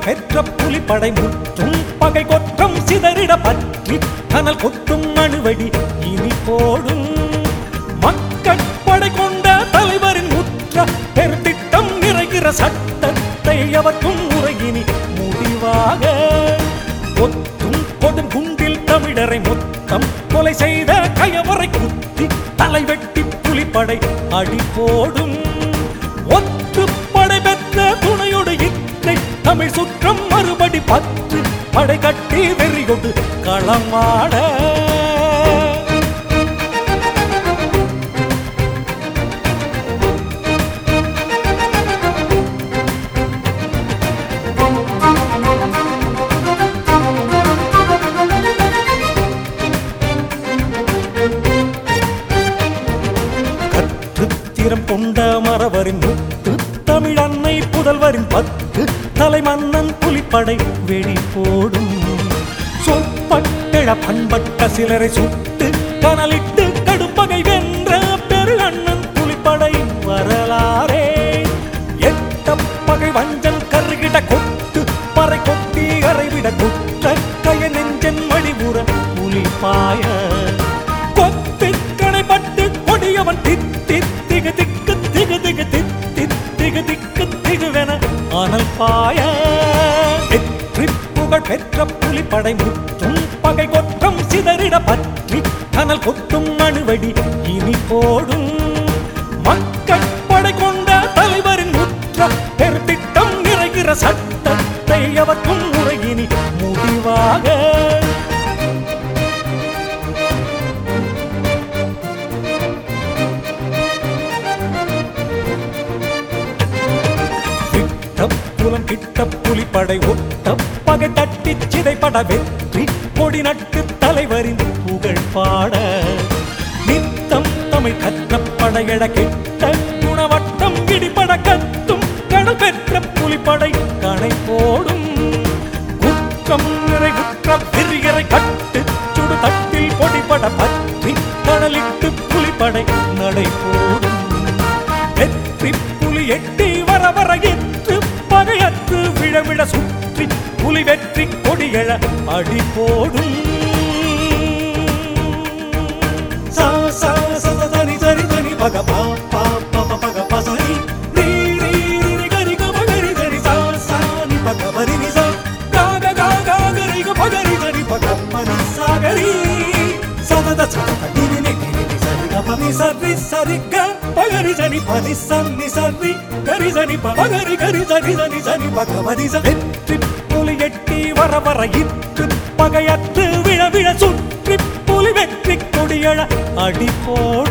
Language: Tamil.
புகழ் பெற்ற புலிப்படை முற்றும் பகை கொற்றம் சிதறிட பற்றி கனல் கொத்தும் அணுவடி இனி போடும் மக்கள் படை கொண்ட தலைவரின் முற்ற பெருத்திட்டம் நிறைகிற சட்டத்தை அவர்க்கும் உரையினி முடிவாக ஒத்தும் கொடும் குண்டில் தமிழரை மொத்தம் கொலை செய்த கயவரை குத்தி தலை வெட்டி புலிப்படை அடி போடும் ஒத்து படை பெற்ற துணையோடு இத்தை தமிழ் சுற்றம் மறுபடி பத்து படை கட்டி வெறி கொண்டு களமாட கற்றுத்திரம் கொண்ட மறவரின் முத்து தமிழ் அன்னை புதல்வரின் பத்து தலைமன்னன் புலிப்படை வெடி போடும் சொற்பட்டழ பண்பட்ட சிலரை சுட்டு கனலிட்டு கடுப்பகை வென்ற பெரு அண்ணன் புலிப்படை வரலாறே எட்ட பகை வஞ்சன் கருகிட கொட்டு பறை கொட்டி அறைவிட குற்ற கய நெஞ்சன் மடிபுற புலிப்பாய கொத்து கணைப்பட்டு கொடியவன் தித்தி திகு திக்கு திகு திகு தித்தி திகு திக்கு திகுவென அனல் பாய வெற்றி புகழ் பெற்ற புலிப்படை முற்றும் பகை கொற்றம் சிதறிட பற்றி கனல் கொத்தும் அணுவடி இனி போடும் மக்கள் படை கொண்ட தலைவரின் முற்ற பெருத்திட்டம் நிறைகிற சட்டத்தை அவர்க்கும் உரையினி முடிவாக விட்ட புலம் கிட்ட புலிப்படை ஒட்ட பகை தட்டி சிதைப்பட வெற்றி கொடி நட்டு தலைவரின் புகழ் பாட நித்தம் தமிழ் கற்ற படையட கிட்ட குணவட்டம் இடிபட கத்தும் கடல் பெற்ற புலிப்படை கணை போடும் குற்றம் நிறை குற்ற பிரியரை கட்டு சுடு தட்டில் பொடிபட பற்றி கடலிட்டு புலிப்படை நடை போடும் வெற்றி புலி எட்டி வர வர எற்று பகையற்று விழ விழ சுற்றி புலி வெற்றி கொடியழ அடி போடும் சா சா ச ச சரி சரி சரி பக பா பா ப ப பக ப சரி ரீ ரீ ரி ரி கரி க ப கரி சரி சா சா நி பக பரி நி சா கா க கா கா கரி க ப கரி சரி பக ப நி சா கரி சா த த ச த டி ரி நி ரி ரி ரி சரி க ப நி சரி சரி க ப கரி சரி ப நி ச நி சரி கரி சரி ப ப கரி கரி சரி சரி சரி பக ப நி ச வெற்றி புலி எட்டி வர வர இற்று பகையற்று விழ விழ சுற்றி புலி வெற்றி கொடியழ அடி போடும்